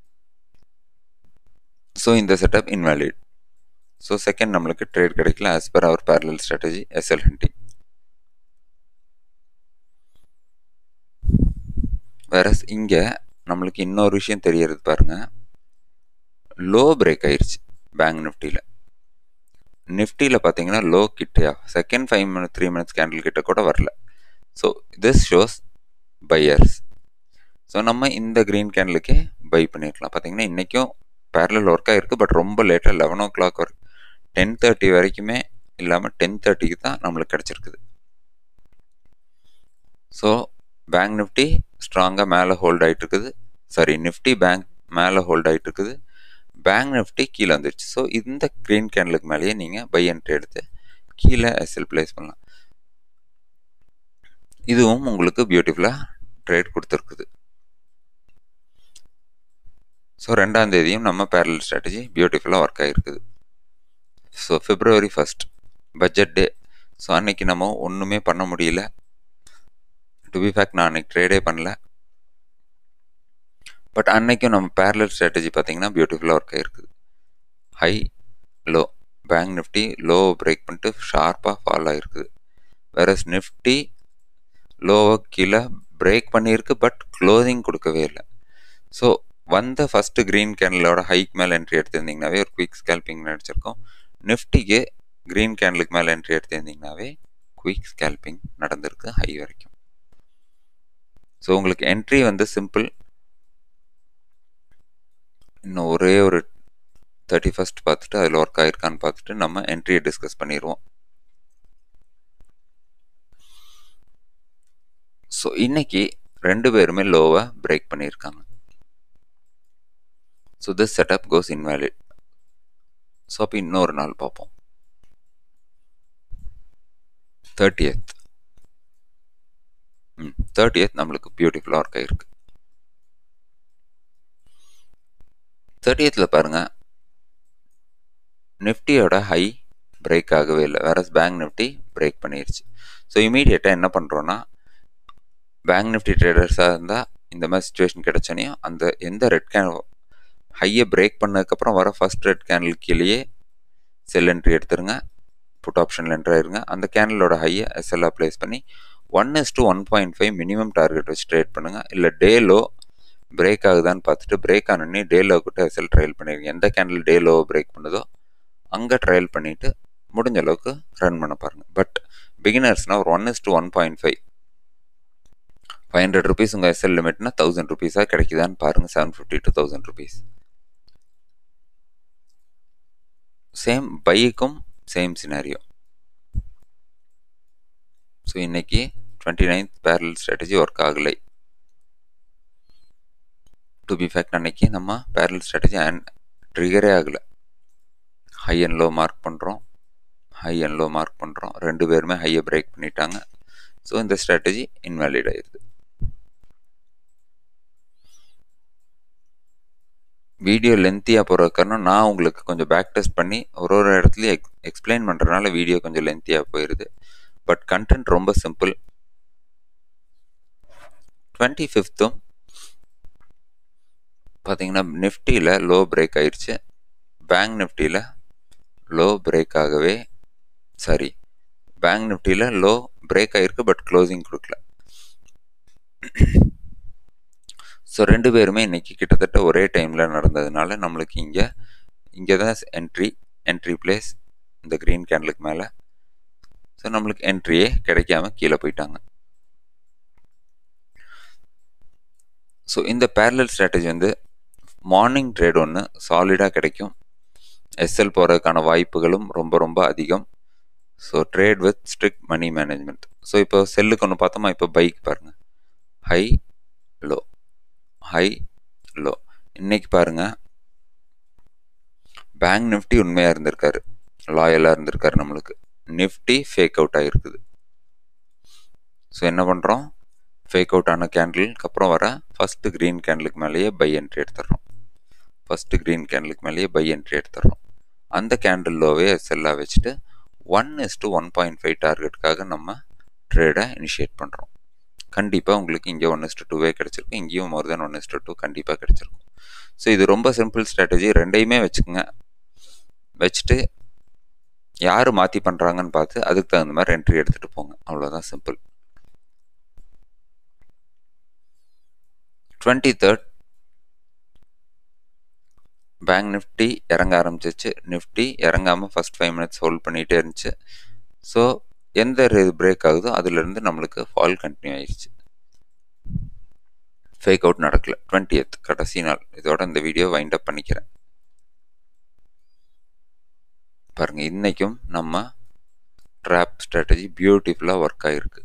ஸோ இந்த செட்டப் இன்வாலிட் ஸோ செகண்ட் நம்மளுக்கு ட்ரேட் கிடைக்கல as per our parallel strategy SL hunting வேற இங்கே நம்மளுக்கு இன்னொரு விஷயம் தெரியறது பாருங்க லோ பிரேக் ஆயிடுச்சு பேங்க் நிஃப்டியில் நிஃப்டியில் பார்த்தீங்கன்னா லோ கிட்டையா second five minute three minutes candle கிட்ட கூட வரல so this shows buyers so நம்ம இந்த க்ரீன் கேண்டலுக்கே பை பண்ணியிருக்கலாம் பார்த்தீங்கன்னா இன்றைக்கும் பேரலல் ஒர்க் ஆகிருக்கு பட் ரொம்ப லேட்டாக லெவன் ஓ கிளாக் வரைக்கும் டென் தேர்ட்டி வரைக்குமே இல்லாமல் டென் தேர்ட்டிக்கு தான் நம்மளுக்கு கிடச்சிருக்குது ஸோ பேங்க் நிஃப்டி ஸ்ட்ராங்காக மேலே ஹோல்ட் ஆகிட்டு இருக்குது சாரி நிஃப்டி பேங்க் மேலே ஹோல்ட் ஆகிட்டு இருக்குது பேங்க் நிஃப்டி கீழே வந்துருச்சு ஸோ இந்த க்ரீன் கேண்டலுக்கு மேலேயே நீங்கள் பை என்ட்ரி எடுத்து கீழே எஸ்எல் பிளேஸ் பண்ணலாம் இதுவும் உங்களுக்கு பியூட்டிஃபுல்லாக ட்ரேட் கொடுத்துருக்குது ஸோ ரெண்டாம் தேதியும் நம்ம பேரலல் ஸ்ட்ராட்டஜி பியூட்டிஃபுல்லாக ஒர்க் ஆகிருக்குது so February first budget day so அன்னைக்கு நம்ம ஒன்றுமே பண்ண முடியல டு பி ஃபேக்ட் நான் அன்னைக்கு ட்ரேடே பண்ணல பட் அன்னைக்கும் நம்ம பேரலல் ஸ்ட்ராட்டஜி பார்த்தீங்கன்னா பியூட்டிஃபுல்லாக ஒர்க் ஆகிருக்குது high low bank Nifty low break பண்ணிட்டு ஷார்ப்பாக ஃபால் ஆகிருக்குது வேற நிஃப்டி லோவை கீழே பிரேக் பண்ணியிருக்கு பட் க்ளோசிங் கொடுக்கவே இல்லை ஸோ வந்த ஃபஸ்ட்டு க்ரீன் கேண்டலோட ஹைக் மேலே என்ட்ரி எடுத்திருந்தீங்கனாவே ஒரு குயிக் ஸ்கேல்பிங் நடிச்சிருக்கோம் நிஃப்டிக்கு க்ரீன் கேண்டலுக்கு மேலே என்ட்ரி எடுத்திருந்தீங்கனாவே குயிக் ஸ்கேல்பிங் நடந்திருக்கு ஹை வரைக்கும் ஸோ உங்களுக்கு என்ட்ரி வந்து சிம்பிள் இன்னும் ஒரே ஒரு தேர்ட்டி ஃபஸ்ட் பார்த்துட்டு அதில் ஒர்க் ஆயிருக்கான்னு பார்த்துட்டு நம்ம என்ட்ரியை டிஸ்கஸ் பண்ணிடுவோம் ஸோ இன்னைக்கு ரெண்டு பேருமே லோவை பிரேக் பண்ணியிருக்காங்க so this setup goes invalid so அப்போ இன்னொரு நாள் பார்ப்போம் தேர்ட்டியத் ம் தேர்ட்டியத் நம்மளுக்கு பியூட்டிஃபுல்லாக ஒர்க் ஆகிருக்கு தேர்ட்டியத்தில் பாருங்கள் நிஃப்டியோட ஹை பிரேக் ஆகவே இல்லை வேற பேங்க் நிஃப்டி பிரேக் பண்ணிருச்சு ஸோ இமீடியட்டாக என்ன பண்ணுறோன்னா பேங்க் நிஃப்டி ட்ரேடர்ஸாக இருந்தால் இந்த மாதிரி சுச்சுவேஷன் கிடைச்சோனையும் அந்த எந்த ரெட் கேன் ஹையை பிரேக் பண்ணதுக்கப்புறம் வர ஃபர்ஸ்ட் ரெட் கேண்டில் கீழேயே செல் என்ட்ரி எடுத்துருங்க புட் ஆப்ஷனில் என்ட்ரி ஆயிருங்க அந்த கேண்டலோட ஹையை எஸ்எல்ஆ ப்ளேஸ் பண்ணி one is to one point five minimum target வச்சு ட்ரேட் பண்ணுங்கள் இல்லை டே லோ பிரேக் ஆகுதான்னு பார்த்துட்டு பிரேக் ஆனோடனே டே லோ கிட்ட எஸ்எல் ட்ரையல் பண்ணிருங்க எந்த கேண்டில் டே லோ பிரேக் பண்ணுதோ அங்கே ட்ரையல் பண்ணிவிட்டு முடிஞ்ச அளவுக்கு ரன் பண்ண பாருங்கள் பட் பிகினர்ஸ்னால் ஒரு one is to one point five five hundred rupees உங்கள் எஸ்எல் லிமிட்னா தௌசண்ட் ருபீஸாக கிடைக்குதான்னு பாருங்கள் seven fifty to thousand rupees same பைக்கும் சேம் சினாரியோ ஸோ இன்னைக்கு twenty ninth parallel strategy work ஆகலை டு பி ஃபேக்ட் அன்னைக்கு நம்ம பேரல் ஸ்ட்ராட்டஜி அண்ட் ட்ரிகரே ஆகலை ஹை அண்ட் லோ மார்க் பண்ணுறோம் ஹை அண்ட் லோ மார்க் பண்ணுறோம் ரெண்டு பேருமே ஹையை பிரேக் பண்ணிட்டாங்க ஸோ இந்த ஸ்ட்ராட்டஜி இன்வேலிட் ஆயிடுது வீடியோ லென்த்தியாக போகிற காரணம் நான் உங்களுக்கு கொஞ்சம் பேக் டெஸ்ட் பண்ணி ஒரு ஒரு இடத்துலையும் எக் எக்ஸ்பிளைன் பண்ணுறதுனால வீடியோ கொஞ்சம் லென்த்தியாக போயிடுது பட் கண்டென்ட் ரொம்ப சிம்பிள் டுவெண்ட்டி ஃபிஃப்த்தும் பார்த்தீங்கன்னா நிஃப்டியில் லோ பிரேக் ஆயிடுச்சு பேங்க் நிஃப்டியில் லோ பிரேக் ஆகவே சாரி பேங்க் நிஃப்டியில் லோ பிரேக் ஆகிருக்கு பட் க்ளோசிங் கொடுக்கல ஸோ ரெண்டு பேருமே இன்றைக்கி கிட்டத்தட்ட ஒரே டைமில் நடந்ததுனால நம்மளுக்கு இங்கே இங்கே தான் என்ட்ரி என்ட்ரி பிளேஸ் இந்த க்ரீன் கேண்டலுக்கு மேலே ஸோ நம்மளுக்கு என்ட்ரியே கிடைக்காம கீழே போயிட்டாங்க ஸோ இந்த பேரலல் ஸ்ட்ராட்டஜி வந்து மார்னிங் ட்ரேட் ஒன்று சாலிடாக கிடைக்கும் எஸ்எல் போகிறதுக்கான வாய்ப்புகளும் ரொம்ப ரொம்ப அதிகம் so trade with strict money management so இப்போ செல்லுக்கு ஒன்று பார்த்தோமா இப்போ பைக் பாருங்கள் ஹை லோ ஹை லோ இன்னைக்கு பாருங்க பேங்க் நிஃப்டி உண்மையாக இருந்திருக்காரு லாயலாக இருந்திருக்காரு நம்மளுக்கு நிஃப்டி ஃபேக் அவுட் ஆகிருக்குது ஸோ என்ன பண்ணுறோம் ஃபேக் அவுட் ஆன கேண்டிலுக்கு அப்புறம் வர ஃபஸ்ட்டு க்ரீன் கேண்டிலுக்கு மேலேயே பை என்ட்ரி எடுத்துடுறோம் ஃபஸ்ட்டு க்ரீன் கேண்டிலுக்கு மேலேயே பை என்ட்ரி எடுத்துடுறோம் அந்த கேண்டில் லோவே செல்லாக வச்சுட்டு one is to one point five டார்கெட்டுக்காக நம்ம ட்ரேடை இனிஷியேட் பண்ணுறோம் கண்டிப்பாக உங்களுக்கு இங்கே ஒன் இஸ்டு டூவே கிடச்சிருக்கும் இங்கேயும் more then one is to two கண்டிப்பாக கிடச்சிருக்கும் ஸோ இது ரொம்ப சிம்பிள் ஸ்ட்ராட்டஜி ரெண்டையுமே வச்சுக்கோங்க வச்சுட்டு யார் மாற்றி பண்ணுறாங்கன்னு பார்த்து அதுக்கு தகுந்த மாதிரி என்ட்ரி எடுத்துகிட்டு போங்க அவ்வளோதான் simple twenty third bank Nifty இறங்க ஆரம்பிச்சிச்சு நிஃப்டி இறங்காமல் ஃபஸ்ட் ஃபைவ் மினிட்ஸ் ஹோல்ட் பண்ணிகிட்டே இருந்துச்சு ஸோ எந்த இது பிரேக் ஆகுதோ அதுலேருந்து நம்மளுக்கு ஃபால் கண்டினியூ ஆயிடுச்சு ஃபேக் அவுட் நடக்கல டுவெண்ட்டி எத் கடைசி நாள் இதோட இந்த வீடியோ வைண்ட் அப் பண்ணிக்கிறேன் பாருங்க இன்னைக்கும் நம்ம ட்ராப் ஸ்ட்ராட்டஜி பியூட்டிஃபுல்லாக ஒர்க் ஆகிருக்கு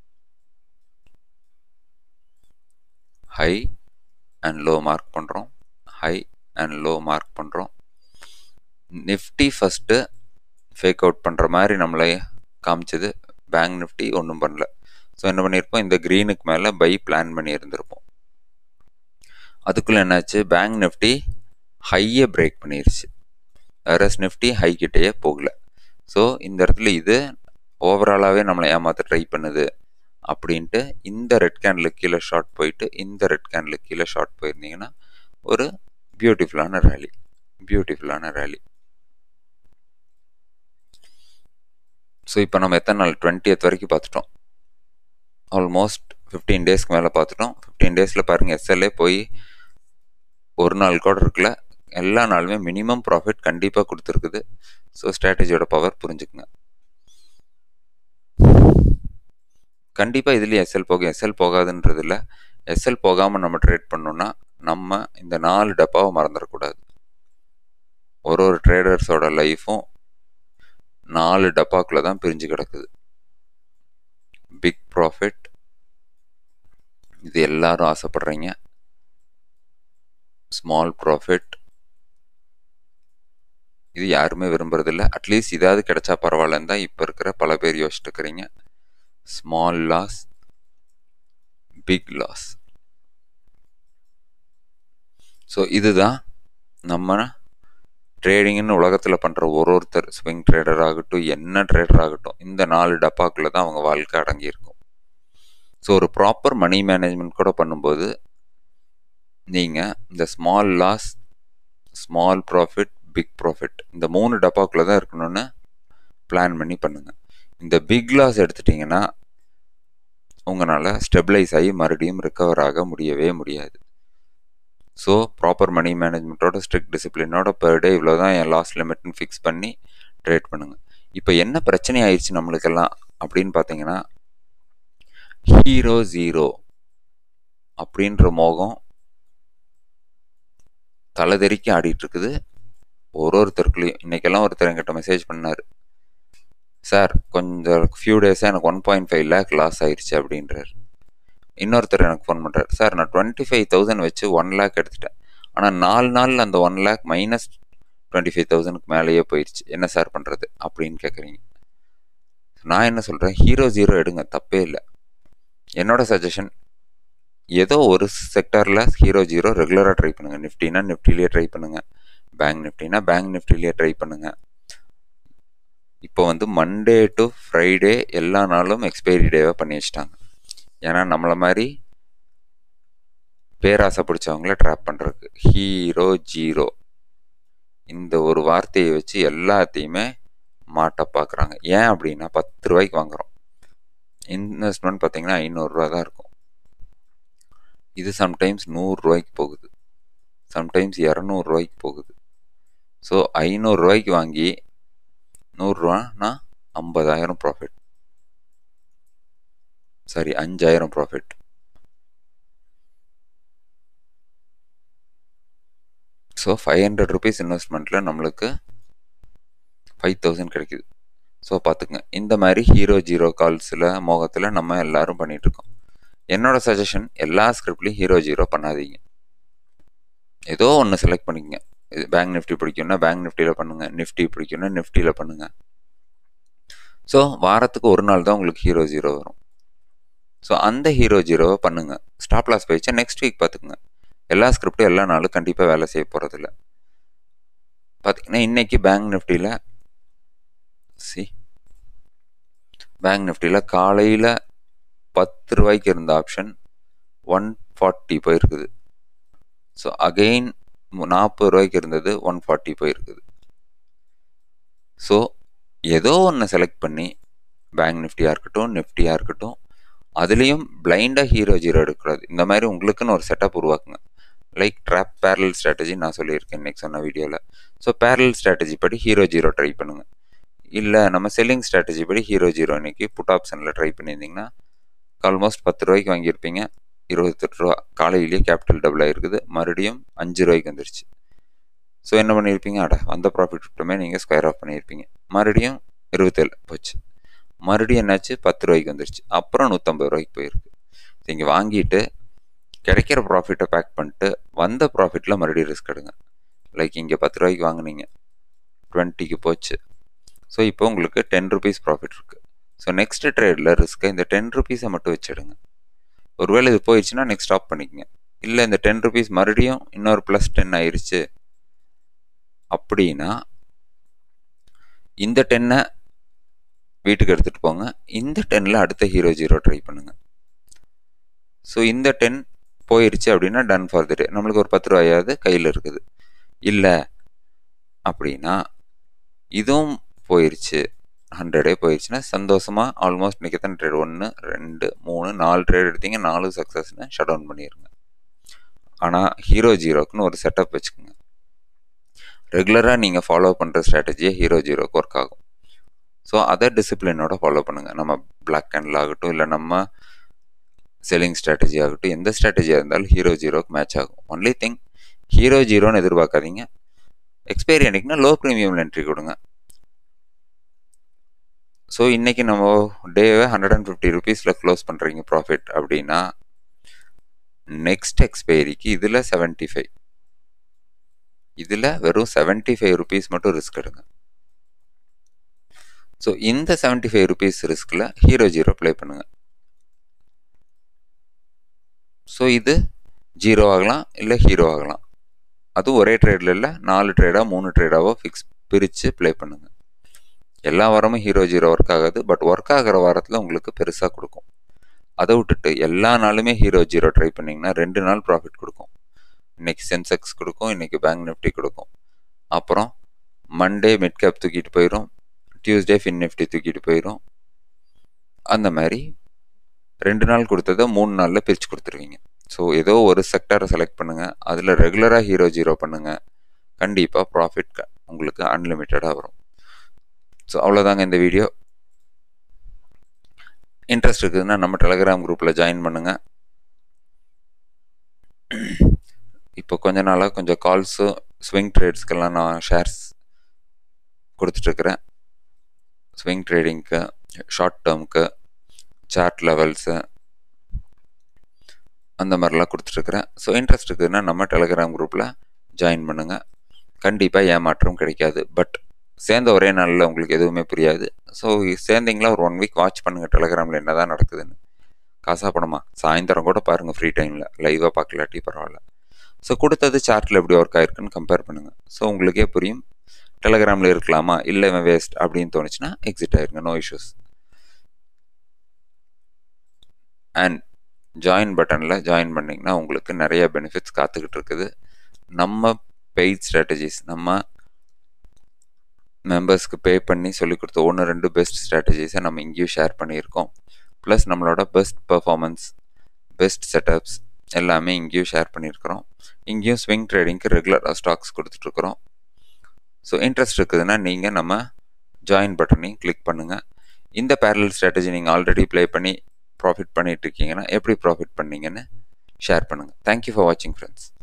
ஹை அண்ட் லோ மார்க் பண்ணுறோம் ஹை அண்ட் லோ மார்க் பண்ணுறோம் நிஃப்டி ஃபஸ்ட்டு ஃபேக் அவுட் பண்ணுற மாதிரி நம்மளை காமிச்சது பேங்க் நிஃப்டி ஒன்றும் பண்ணல ஸோ என்ன பண்ணியிருப்போம் இந்த க்ரீனுக்கு மேலே பை பிளான் பண்ணி இருந்திருப்போம் அதுக்குள்ளே என்னாச்சு பேங்க் நிஃப்டி ஹையை பிரேக் பண்ணிருச்சு வேறஸ் நிஃப்டி ஹை கிட்டேயே போகல ஸோ இந்த இடத்துல இது ஓவராலாகவே நம்மளை ஏமாற்ற ட்ரை பண்ணுது அப்படின்ட்டு இந்த ரெட் கேண்டிலுக்கு கீழே ஷார்ட் போயிட்டு இந்த ரெட் கேண்டிலுக்கு கீழே ஷார்ட் போயிருந்தீங்கன்னா ஒரு பியூட்டிஃபுல்லான ரேலி பியூட்டிஃபுல்லான ரேலி ஸோ இப்போ நம்ம எத்தனை நாள் டுவெண்ட்டியத் வரைக்கும் பார்த்துட்டோம் ஆல்மோஸ்ட் ஃபிஃப்டீன் டேஸ்க்கு மேலே பார்த்துட்டோம் ஃபிஃப்டீன் டேஸில் பாருங்கள் எஸ்எல்ஏ போய் ஒரு நாள் கூட இருக்குல்ல எல்லா நாளுமே மினிமம் ப்ராஃபிட் கண்டிப்பாக கொடுத்துருக்குது ஸோ ஸ்ட்ராட்டஜியோட பவர் புரிஞ்சுக்குங்க கண்டிப்பாக இதுலேயும் எஸ்எல் போகும் எஸ்எல் போகாதுன்றது இல்லை எஸ்எல் போகாமல் நம்ம ட்ரேட் பண்ணோம்னா நம்ம இந்த நாலு டப்பாவை மறந்துடக்கூடாது ஒரு ஒரு ட்ரேடர்ஸோட லைஃப்பும் நாலு டப்பாக்குள்ளே தான் பிரிஞ்சு கிடக்குது பிக் ப்ராஃபிட் இது எல்லாரும் ஆசைப்படுறீங்க ஸ்மால் ப்ராஃபிட் இது யாருமே விரும்புறதில்ல அட்லீஸ்ட் இதாவது கிடைச்சா பரவாயில்லன்னு தான் இப்போ இருக்கிற பல பேர் யோசிச்சுட்டு இருக்கிறீங்க small loss big loss so இதுதான் நம்ம ட்ரேடிங்னு உலகத்தில் பண்ணுற ஒரு ஒருத்தர் ஸ்விங் ட்ரேடர் ஆகட்டும் என்ன ட்ரேடர் ஆகட்டும் இந்த நாலு டப்பாக்குள்ளே தான் அவங்க வாழ்க்கை அடங்கியிருக்கும் ஸோ ஒரு ப்ராப்பர் மணி மேனேஜ்மெண்ட் கூட பண்ணும்போது நீங்கள் இந்த small loss small profit big profit இந்த மூணு டப்பாக்குள்ளே தான் இருக்கணும்னு பிளான் பண்ணி பண்ணுங்கள் இந்த பிக் லாஸ் எடுத்துட்டிங்கன்னா உங்களால் ஸ்டெபிளைஸ் ஆகி மறுபடியும் ரிக்கவர் ஆக முடியவே முடியாது ஸோ ப்ராப்பர் மணி மேனேஜ்மெண்ட்டோட ஸ்ட்ரிக்ட் டிசிப்ளினோட பெர் டே இவ்வளோ தான் என் லாஸ் லிமிட்னு ஃபிக்ஸ் பண்ணி ட்ரேட் பண்ணுங்கள் இப்போ என்ன பிரச்சனை ஆயிடுச்சு நம்மளுக்கெல்லாம் அப்படின்னு பார்த்தீங்கன்னா ஹீரோ ஜீரோ அப்படின்ற மோகம் தலைதெறிக்கி ஆடிட்டு இருக்குது ஒரு ஒருத்தருக்குள்ளேயும் இன்னைக்கெல்லாம் ஒருத்தர் என்கிட்ட மெசேஜ் பண்ணார் சார் கொஞ்சம் ஃபியூ டேஸாக எனக்கு one point five lakh loss ஆயிடுச்சு அப்படின்றார் இன்னொருத்தர் எனக்கு ஃபோன் பண்ணுறாரு சார் நான் டுவெண்ட்டி ஃபைவ் தௌசண்ட் வச்சு ஒன் லேக் எடுத்துட்டேன் ஆனால் நாலு நாளில் அந்த one lakh minus twenty five தௌசண்ட்க்கு மேலேயே போயிடுச்சு என்ன சார் பண்ணுறது அப்படின்னு கேட்குறீங்க நான் என்ன சொல்கிறேன் ஹீரோ ஜீரோ எடுங்க தப்பே இல்லை என்னோட சஜஷன் ஏதோ ஒரு செக்டரில் ஹீரோ ஜீரோ ரெகுலராக ட்ரை பண்ணுங்கள் நிஃப்டினா நிஃப்டிலேயே ட்ரை பண்ணுங்கள் பேங்க் நிஃப்டினா பேங்க் நிஃப்டிலேயே ட்ரை பண்ணுங்கள் இப்போ வந்து மண்டே டு ஃப்ரைடே எல்லா நாளும் எக்ஸ்பைரி டேவாக பண்ணி வச்சிட்டாங்க ஏன்னா நம்மளை மாதிரி பேராசை பிடிச்சவங்கள ட்ராப் பண்ணுறதுக்கு ஹீரோ ஜீரோ இந்த ஒரு வார்த்தையை வச்சு எல்லாத்தையுமே மாட்ட பார்க்குறாங்க ஏன் அப்படின்னா பத்து ரூபாய்க்கு வாங்குகிறோம் இன்வெஸ்ட்மெண்ட் பார்த்தீங்கன்னா ஐநூறுரூவா தான் இருக்கும் இது சம்டைம்ஸ் நூறுரூவாய்க்கு போகுது சம்டைம்ஸ் இரநூறுவாய்க்கு போகுது ஸோ ஐநூறுரூவாய்க்கு வாங்கி நூறுரூவானா ஐம்பதாயிரம் ப்ராஃபிட் சாரி அஞ்சாயிரம் profit so five hundred rupees இன்வெஸ்ட்மெண்ட்டில் நம்மளுக்கு ஃபைவ் தௌசண்ட் கிடைக்குது ஸோ பார்த்துக்குங்க இந்த மாதிரி ஹீரோ ஜீரோ கால்ஸில் மோகத்தில் நம்ம எல்லாரும் பண்ணிகிட்ருக்கோம் என்னோட சஜஷன் எல்லா ஸ்கிரிப்ட்லையும் ஹீரோ ஜீரோ பண்ணாதீங்க ஏதோ ஒன்று செலக்ட் பண்ணிக்கங்க இது பேங்க் நிஃப்டி பிடிக்கும்னா பேங்க் நிஃப்டியில் பண்ணுங்கள் நிஃப்டி பிடிக்கும்னா நிஃப்டியில் பண்ணுங்கள் ஸோ வாரத்துக்கு ஒரு நாள் தான் உங்களுக்கு ஹீரோ ஜீரோ வரும் ஸோ அந்த ஹீரோ ஜீரோவை பண்ணுங்கள் ஸ்டாப் லாஸ் போயிடுச்சா நெக்ஸ்ட் வீக் பார்த்துக்குங்க எல்லா ஸ்கிரிப்டும் எல்லா நாளும் கண்டிப்பாக வேலை செய்ய போகிறதில்ல பார்த்தீங்கன்னா இன்றைக்கி பேங்க் நிஃப்டியில் சி பேங்க் நிஃப்டியில் காலையில் பத்து ரூபாய்க்கு இருந்த ஆப்ஷன் ஒன் ஃபார்ட்டி போயிருக்குது ஸோ அகெயின் நாற்பது ரூபாய்க்கு இருந்தது ஒன் ஃபார்ட்டி போயிருக்குது ஸோ ஏதோ ஒன்று செலக்ட் பண்ணி பேங்க் நிஃப்டியாக இருக்கட்டும் நிஃப்டியாக இருக்கட்டும் அதுலேயும் பிளைண்டாக ஹீரோ ஜீரோ எடுக்கக்கூடாது இந்த மாதிரி உங்களுக்குன்னு ஒரு செட்டப் உருவாக்குங்க லைக் ட்ராப் பேரல் ஸ்ட்ராட்டஜி நான் சொல்லியிருக்கேன் இன்னைக்கு சொன்ன வீடியோவில் ஸோ பேரல் ஸ்ட்ராட்டஜி படி ஹீரோ ஜீரோ ட்ரை பண்ணுங்கள் இல்லை நம்ம செல்லிங் ஸ்ட்ராட்டஜி படி ஹீரோ ஜீரோ இன்னைக்கு புட் ஆப்ஷனில் ட்ரை பண்ணியிருந்தீங்கன்னா ஆல்மோஸ்ட் பத்து ரூபாய்க்கு வாங்கியிருப்பீங்க இருபத்தெட்டு ரூபா காலையிலேயே கேபிட்டல் டபுள் ஆகிருக்குது மறுபடியும் அஞ்சு ரூபாய்க்கு வந்துருச்சு ஸோ என்ன பண்ணியிருப்பீங்க அட வந்த ப்ராஃபிட் மட்டுமே நீங்கள் ஸ்கொயர் ஆஃப் பண்ணியிருப்பீங்க மறுபடியும் இருபத்தேழு போச்சு மறுபடியும் என்னாச்சு பத்து ரூபாய்க்கு வந்துருச்சு அப்புறம் நூற்றம்பது ரூபாய்க்கு போயிருக்கு நீங்கள் வாங்கிட்டு கிடைக்கிற ப்ராஃபிட்டை பேக் பண்ணிட்டு வந்த ப்ராஃபிட்டில் மறுபடியும் ரிஸ்க் எடுங்க லைக் இங்கே பத்து ரூபாய்க்கு வாங்கினீங்க டுவெண்ட்டிக்கு போச்சு ஸோ இப்போ உங்களுக்கு டென் ருபீஸ் ப்ராஃபிட் இருக்குது ஸோ நெக்ஸ்ட் ட்ரேடில் ரிஸ்க்கை இந்த டென் ருபீஸை மட்டும் வச்சிடுங்க ஒருவேளை இது போயிடுச்சுன்னா நெக்ஸ்ட் ஸ்டாப் பண்ணிக்கங்க இல்லை இந்த டென் ருபீஸ் மறுபடியும் இன்னொரு ப்ளஸ் டென் ஆயிடுச்சு அப்படின்னா இந்த டென்னை வீட்டுக்கு எடுத்துகிட்டு போங்க இந்த டென்னில் அடுத்த ஹீரோ ஜீரோ ட்ரை பண்ணுங்கள் ஸோ இந்த டென் போயிடுச்சு அப்படின்னா டன் ஃபார் த டே நம்மளுக்கு ஒரு பத்து ரூபாயாவது கையில் இருக்குது இல்லை அப்படின்னா இதுவும் போயிடுச்சு ஹண்ட்ரடே போயிடுச்சுன்னா சந்தோஷமாக ஆல்மோஸ்ட் இன்றைக்கி எத்தனை ட்ரேட் ஒன்று ரெண்டு மூணு நாலு ட்ரேட் எடுத்தீங்க நாலு சக்ஸஸ்னு ஷட் டவுன் பண்ணிடுங்க ஆனால் ஹீரோ ஜீரோக்குன்னு ஒரு செட்டப் வச்சுக்கோங்க ரெகுலராக நீங்கள் ஃபாலோ பண்ணுற ஸ்ட்ராட்டஜியே ஹீரோ ஜீரோக்கு ஒர்க் ஆகும் ஸோ அதை டிசிப்ளினோட ஃபாலோ பண்ணுங்கள் நம்ம பிளாக் கேண்டில் ஆகட்டும் இல்லை நம்ம செல்லிங் ஸ்ட்ராட்டஜி ஆகட்டும் எந்த ஸ்ட்ராட்டஜியாக இருந்தாலும் ஹீரோ ஜீரோக்கு மேட்ச் ஆகும் ஒன்லி திங் ஹீரோ ஜீரோன்னு எதிர்பார்க்காதீங்க எக்ஸ்பைரி அன்னைக்குன்னா லோ ப்ரீமியம் என்ட்ரி கொடுங்க ஸோ இன்றைக்கி நம்ம டேவை ஹண்ட்ரட் அண்ட் ஃபிஃப்டி ருபீஸில் க்ளோஸ் பண்ணுறீங்க ப்ராஃபிட் அப்படின்னா நெக்ஸ்ட் எக்ஸ்பைரிக்கு இதில் செவன்ட்டி ஃபைவ் இதில் வெறும் செவன்ட்டி ஃபைவ் ருபீஸ் மட்டும் ரிஸ்க் எடுங்க ஸோ இந்த செவன்ட்டி ஃபைவ் ருபீஸ் ரிஸ்கில் ஹீரோ ஜீரோ ப்ளே பண்ணுங்கள் ஸோ இது ஜீரோ ஆகலாம் இல்லை ஹீரோ ஆகலாம் அதுவும் ஒரே ட்ரேடில் இல்லை நாலு ட்ரேடாக மூணு ட்ரேடாவோ ஃபிக்ஸ் பிரித்து ப்ளே பண்ணுங்கள் எல்லா வாரமும் ஹீரோ ஜீரோ ஒர்க் ஆகாது பட் ஒர்க் ஆகிற வாரத்தில் உங்களுக்கு பெருசாக கொடுக்கும் அதை விட்டுட்டு எல்லா நாளுமே ஹீரோ ஜீரோ ட்ரை பண்ணிங்கன்னா ரெண்டு நாள் ப்ராஃபிட் கொடுக்கும் இன்னைக்கு சென்செக்ஸ் கொடுக்கும் இன்னைக்கு பேங்க் நிஃப்டி கொடுக்கும் அப்புறம் மண்டே மிட் கேப் தூக்கிட்டு போயிடும் டியூஸ்டே ஃபின் நிஃப்டி தூக்கிட்டு போயிடும் அந்த மாதிரி ரெண்டு நாள் கொடுத்ததை மூணு நாளில் பிரித்து கொடுத்துருவீங்க ஸோ ஏதோ ஒரு செக்டரை செலக்ட் பண்ணுங்கள் அதில் ரெகுலராக ஹீரோ ஜீரோ பண்ணுங்கள் கண்டிப்பாக ப்ராஃபிட் உங்களுக்கு அன்லிமிட்டடாக வரும் ஸோ அவ்வளோதாங்க இந்த வீடியோ இன்ட்ரெஸ்ட் இருக்குதுன்னா நம்ம டெலகிராம் குரூப்பில் ஜாயின் பண்ணுங்கள் இப்போ கொஞ்ச நாளாக கொஞ்சம் கால்ஸும் ஸ்விங் ட்ரேட்ஸ்க்கெல்லாம் நான் ஷேர்ஸ் கொடுத்துட்ருக்குறேன் ஸ்விங் ட்ரேடிங்க்கு ஷார்ட் டேர்முக்கு சார்ட் லெவல்ஸு அந்த மாதிரிலாம் கொடுத்துட்ருக்குறேன் ஸோ இன்ட்ரெஸ்ட் இருக்குதுன்னா நம்ம டெலகிராம் குரூப்பில் ஜாயின் பண்ணுங்கள் கண்டிப்பாக ஏமாற்றம் கிடைக்காது பட் சேர்ந்த ஒரே நாளில் உங்களுக்கு எதுவுமே புரியாது ஸோ சேர்ந்தீங்களா ஒரு ஒன் வீக் வாட்ச் பண்ணுங்கள் டெலகிராமில் என்ன தான் நடக்குதுன்னு காசா பணமா சாயந்தரம் கூட பாருங்கள் ஃப்ரீ டைமில் லைவாக பார்க்கலாட்டி பரவாயில்ல ஸோ கொடுத்தது சார்ட்டில் எப்படி ஒர்க் ஆயிருக்குன்னு கம்பேர் பண்ணுங்கள் ஸோ உங்களுக்கே புரியும் டெலகிராமில் இருக்கலாமா இல்லை இவன் வேஸ்ட் அப்படின்னு தோணுச்சுன்னா எக்ஸிட் ஆயிருங்க நோ இஷ்யூஸ் அண்ட் ஜாயின் பட்டனில் ஜாயின் பண்ணிங்கன்னா உங்களுக்கு நிறைய பெனிஃபிட்ஸ் காத்துக்கிட்டு இருக்குது நம்ம பெய்ட் ஸ்ட்ராட்டஜிஸ் நம்ம மெம்பர்ஸ்க்கு பே பண்ணி சொல்லி கொடுத்த ஒன்று ரெண்டு பெஸ்ட் ஸ்ட்ராட்டஜிஸை நம்ம இங்கேயும் ஷேர் பண்ணியிருக்கோம் ப்ளஸ் நம்மளோட பெஸ்ட் பர்ஃபார்மன்ஸ் பெஸ்ட் செட்டப்ஸ் எல்லாமே இங்கேயும் ஷேர் பண்ணியிருக்கிறோம் இங்கேயும் ஸ்விங் ட்ரேடிங்க்கு ரெகுலராக ஸ்டாக்ஸ் கொடுத்துட்ருக்குறோம் ஸோ இன்ட்ரெஸ்ட் இருக்குதுன்னா நீங்கள் நம்ம ஜாயின் பட்டனையும் கிளிக் பண்ணுங்கள் இந்த பேரல் ஸ்ட்ராட்டஜி நீங்கள் ஆல்ரெடி ப்ளே பண்ணி ப்ராஃபிட் பண்ணிட்டு இருக்கீங்கன்னா எப்படி ப்ராஃபிட் பண்ணீங்கன்னு ஷேர் பண்ணுங்கள் தேங்க்யூ ஃபார் வாட்சிங் ஃப்ரெண்ட்ஸ்